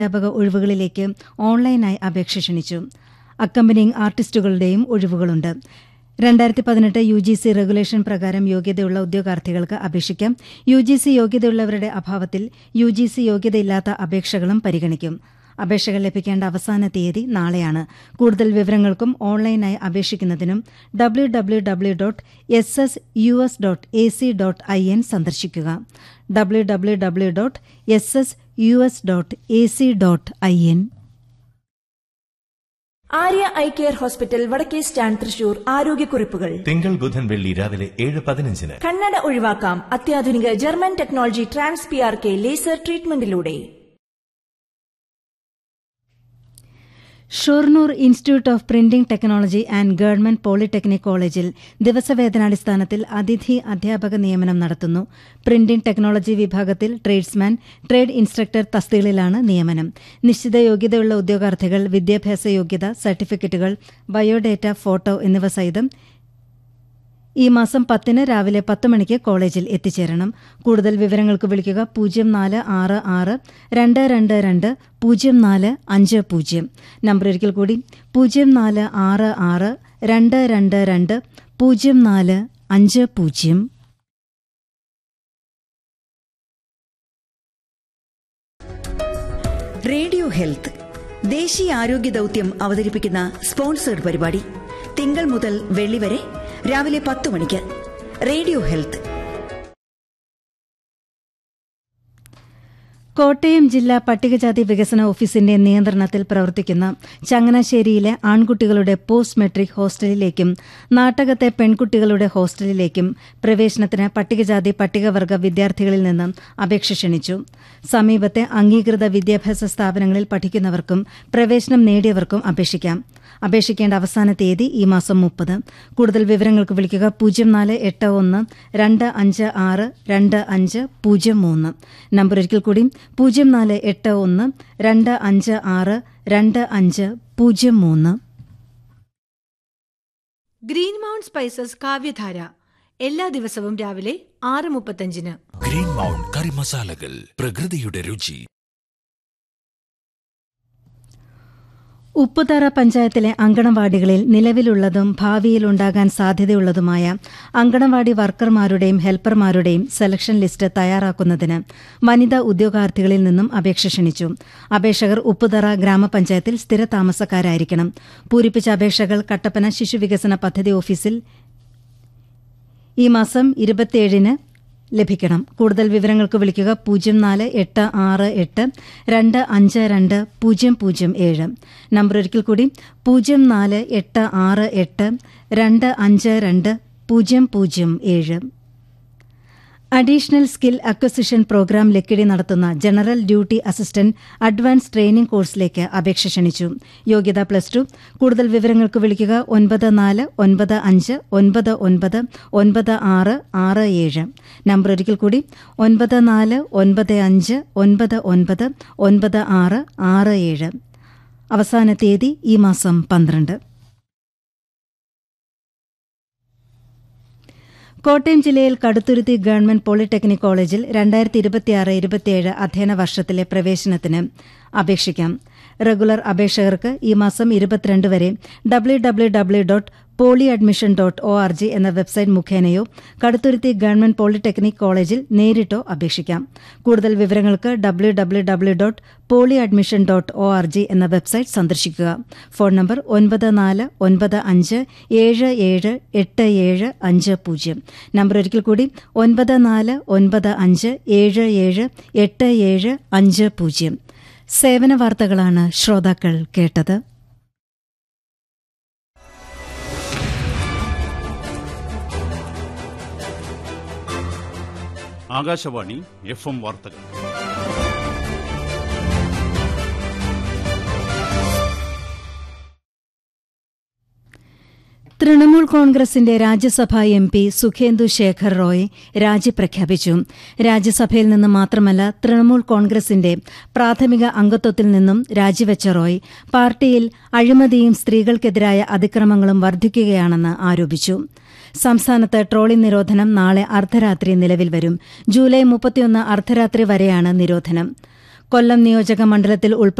അധ്യാപക ഒഴിവുകളിലേക്ക് ഓൺലൈനായി അപേക്ഷ ക്ഷണിച്ചു അക്കമ്പനിങ് ആർട്ടിസ്റ്റുകളുടെയും ഒഴിവുകളുണ്ട് രണ്ടായിരത്തി പതിനെട്ട് യു ജി സി റെഗുലേഷൻ പ്രകാരം യോഗ്യതയുള്ള ഉദ്യോഗാർത്ഥികൾക്ക് അപേക്ഷിക്കാം യു ജി സി യോഗ്യതയുള്ളവരുടെ അഭാവത്തിൽ യു ജി സി യോഗ്യതയില്ലാത്ത അപേക്ഷകളും പരിഗണിക്കും അപേക്ഷകൾ ലഭിക്കേണ്ട അവസാന തീയതി നാളെയാണ് കൂടുതൽ വിവരങ്ങൾക്കും ഓൺലൈനായി അപേക്ഷിക്കുന്നതിനും W W W dot S S U S dot A C dot I N സന്ദർശിക്കുക W W W dot S S U S dot A C dot I N Arya I care hospital വടക്കേ stand Thrissur ആരോഗ്യക്കുറിപ്പുകൾ തിങ്കൾ ബുധൻ വെള്ളി രാവിലെ ഏഴ് പതിനഞ്ചിന് കണ്ണട ഒഴിവാക്കാം അത്യാധുനിക German technology trans P R K laser ട്രീറ്റ്മെന്റിലൂടെ Shoranur institute of printing technology and government polytechnic കോളേജിൽ ദിവസവേതനാടിസ്ഥാനത്തിൽ അതിഥി അധ്യാപക നിയമനം നടത്തുന്നു പ്രിന്റിംഗ് ടെക്നോളജി വിഭാഗത്തിൽ ട്രേഡ്സ്മാൻ ട്രേഡ് ഇൻസ്ട്രക്ടർ തസ്തികളിലാണ് നിയമനം നിശ്ചിത യോഗ്യതയുള്ള ഉദ്യോഗാർത്ഥികൾ വിദ്യാഭ്യാസ യോഗ്യത സർട്ടിഫിക്കറ്റുകൾ ബയോഡേറ്റ ഫോട്ടോ എന്നിവ സഹിതം ഈ മാസം പത്തിന് രാവിലെ പത്ത് മണിക്ക് കോളേജിൽ എത്തിച്ചേരണം കൂടുതൽ വിവരങ്ങൾക്ക് വിളിക്കുക പൂജ്യം നാല് ആറ് ആറ് രണ്ട് രണ്ട് രണ്ട് പൂജ്യം നാല് അഞ്ച് പൂജ്യം നമ്പർ ഒരിക്കൽ കൂടി പൂജ്യം നാല് ആറ് ആറ് രണ്ട് രണ്ട് രണ്ട് പൂജ്യം നാല് അഞ്ച് പൂജ്യം റേഡിയോ ഹെൽത്ത് ദേശീയ ആരോഗ്യ ദൗത്യം അവതരിപ്പിക്കുന്ന സ്പോൺസേഡ് പരിപാടി തിങ്കൾ മുതൽ വെള്ളി വരെ രാവിലെ പത്ത് മണിക്ക് റേഡിയോ ഹെൽത്ത് കോട്ടയം ജില്ലാ പട്ടികജാതി വികസന ഓഫീസിന്റെ നിയന്ത്രണത്തിൽ പ്രവർത്തിക്കുന്ന ചങ്ങനാശ്ശേരിയിലെ ആൺകുട്ടികളുടെ പോസ്റ്റ് മെട്രിക് ഹോസ്റ്റലിലേക്കും നാട്ടകത്തെ പെൺകുട്ടികളുടെ ഹോസ്റ്റലിലേക്കും പ്രവേശനത്തിന് പട്ടികജാതി പട്ടികവർഗ വിദ്യാർത്ഥികളിൽ നിന്ന് അപേക്ഷ ക്ഷണിച്ചു സമീപത്തെ അംഗീകൃത വിദ്യാഭ്യാസ സ്ഥാപനങ്ങളിൽ പഠിക്കുന്നവർക്കും പ്രവേശനം നേടിയവർക്കും അപേക്ഷിക്കാം അപേക്ഷിക്കേണ്ട അവസാന തീയതി ഈ മാസം മുപ്പത് കൂടുതൽ വിവരങ്ങൾക്ക് വിളിക്കുക പൂജ്യം നാല് എട്ട് ഒന്ന് രണ്ട് അഞ്ച് ആറ് രണ്ട് അഞ്ച് പൂജ്യം മൂന്ന് നമ്പർ ഒരിക്കൽ കൂടി പൂജ്യം നാല് എട്ട് ഒന്ന് രണ്ട് അഞ്ച് ആറ് രണ്ട് അഞ്ച് പൂജ്യം മൂന്ന് ഗ്രീൻ മൗണ്ട് സ്പൈസസ് കാവ്യധാര എല്ലാ ദിവസവും രാവിലെ ആറ് മുപ്പത്തഞ്ചിന് ഗ്രീൻ മൗണ്ട് കറി മസാലകൾ പ്രകൃതിയുടെ രുചി ഉപ്പുതറ പഞ്ചായത്തിലെ അങ്കണവാടികളിൽ നിലവിലുള്ളതും ഭാവിയിലുണ്ടാകാൻ സാധ്യതയുള്ളതുമായ അങ്കണവാടി വർക്കർമാരുടെയും ഹെൽപ്പർമാരുടെയും സെലക്ഷൻ ലിസ്റ്റ് തയ്യാറാക്കുന്നതിന് വനിതാ ഉദ്യോഗാർത്ഥികളിൽ നിന്നും അപേക്ഷ ക്ഷണിച്ചു അപേക്ഷകർ ഉപ്പുതറ ഗ്രാമപഞ്ചായത്തിൽ സ്ഥിര താമസക്കാരായിരിക്കണം പൂരിപ്പിച്ച അപേക്ഷകൾ കട്ടപ്പന ശിശുവികസന പദ്ധതി ഓഫീസിൽ ഈ മാസം ഇരുപത്തിയേഴിന് ലഭിക്കണം കൂടുതൽ വിവരങ്ങൾക്ക് വിളിക്കുക പൂജ്യം നാല് എട്ട് ആറ് എട്ട് രണ്ട് അഞ്ച് രണ്ട് പൂജ്യം പൂജ്യം ഏഴ് നമ്പർ ഒരിക്കൽ കൂടി പൂജ്യം നാല് എട്ട് ആറ് എട്ട് രണ്ട് അഞ്ച് രണ്ട് പൂജ്യം പൂജ്യം ഏഴ് additional skill acquisition program Lakkidi നടത്തുന്ന general duty assistant advance training കോഴ്സിലേക്ക് അപേക്ഷ ക്ഷണിച്ചു യോഗ്യത പ്ലസ് ടു കൂടുതൽ വിവരങ്ങൾക്ക് വിളിക്കുക ഒൻപത് നാല് ഒൻപത് അഞ്ച് ഒൻപത് ഒൻപത് ഒൻപത് ആറ് ആറ് ഏഴ് നമ്പർ ഒരിക്കൽ കൂടി ഒൻപത് നാല് ഒൻപത് അഞ്ച് ഒൻപത് ഒൻപത് ഒൻപത് ആറ് ആറ് ഏഴ് അവസാന തീയതി ഈ മാസം പന്ത്രണ്ട് കോട്ടയം ജില്ലയിൽ കടുത്തുരുത്തി ഗവൺമെന്റ് പോളിടെക്നിക് കോളേജിൽ രണ്ടായിരത്തി ഇരുപത്തിയാറ് ഇരുപത്തിയേഴ് അധ്യയന വർഷത്തിലെ പ്രവേശനത്തിന് അപേക്ഷിക്കാം റെഗുലർ അപേക്ഷകർക്ക് ഈ മാസം ഇരുപത്തിരണ്ട് വരെ W W W dot poly admission dot O R G എന്ന വെബ്സൈറ്റ് മുഖേനയോ കടുത്തുരുത്തി ഗവൺമെന്റ് പോളിടെക്നിക് കോളേജിൽ നേരിട്ടോ അപേക്ഷിക്കാം കൂടുതൽ വിവരങ്ങൾക്ക് W W W dot poly admission dot O R G എന്ന വെബ്സൈറ്റ് സന്ദർശിക്കുക ഫോൺ നമ്പർ ഒൻപത് നാല് ഒൻപത് അഞ്ച് ഏഴ് ഏഴ് എട്ട് ഏഴ് അഞ്ച് പൂജ്യം നമ്പർ ഒരിക്കൽ കൂടി ഒൻപത് നാല് ഒൻപത് അഞ്ച് ഏഴ് ഏഴ് എട്ട് ഏഴ് അഞ്ച് പൂജ്യം സേവന വാർത്തകളാണ് ശ്രോതാക്കൾ കേട്ടത് ആകാശവാണി എഫ് എം വാർത്തകൾ തൃണമൂൽ കോൺഗ്രസിന്റെ രാജ്യസഭാ എം പി സുഖേന്ദു ശേഖർ റോയ് രാജി പ്രഖ്യാപിച്ചു രാജ്യസഭയിൽ നിന്ന് മാത്രമല്ല തൃണമൂൽ കോൺഗ്രസിന്റെ പ്രാഥമിക അംഗത്വത്തിൽ നിന്നും രാജിവെച്ച റോയ് പാർട്ടിയിൽ അഴിമതിയും സ്ത്രീകൾക്കെതിരായ അതിക്രമങ്ങളും വർദ്ധിക്കുകയാണെന്ന് ആരോപിച്ചു സംസ്ഥാനത്ത് ട്രോളിംഗ് നിരോധനം നാളെ അർദ്ധരാത്രി നിലവിൽ വരും ജൂലൈ മുപ്പത്തിയൊന്ന് അർദ്ധരാത്രി വരെയാണ് നിരോധനം കൊല്ലം നിയോജക മണ്ഡലത്തിൽ ഉൾപ്പെടുത്തി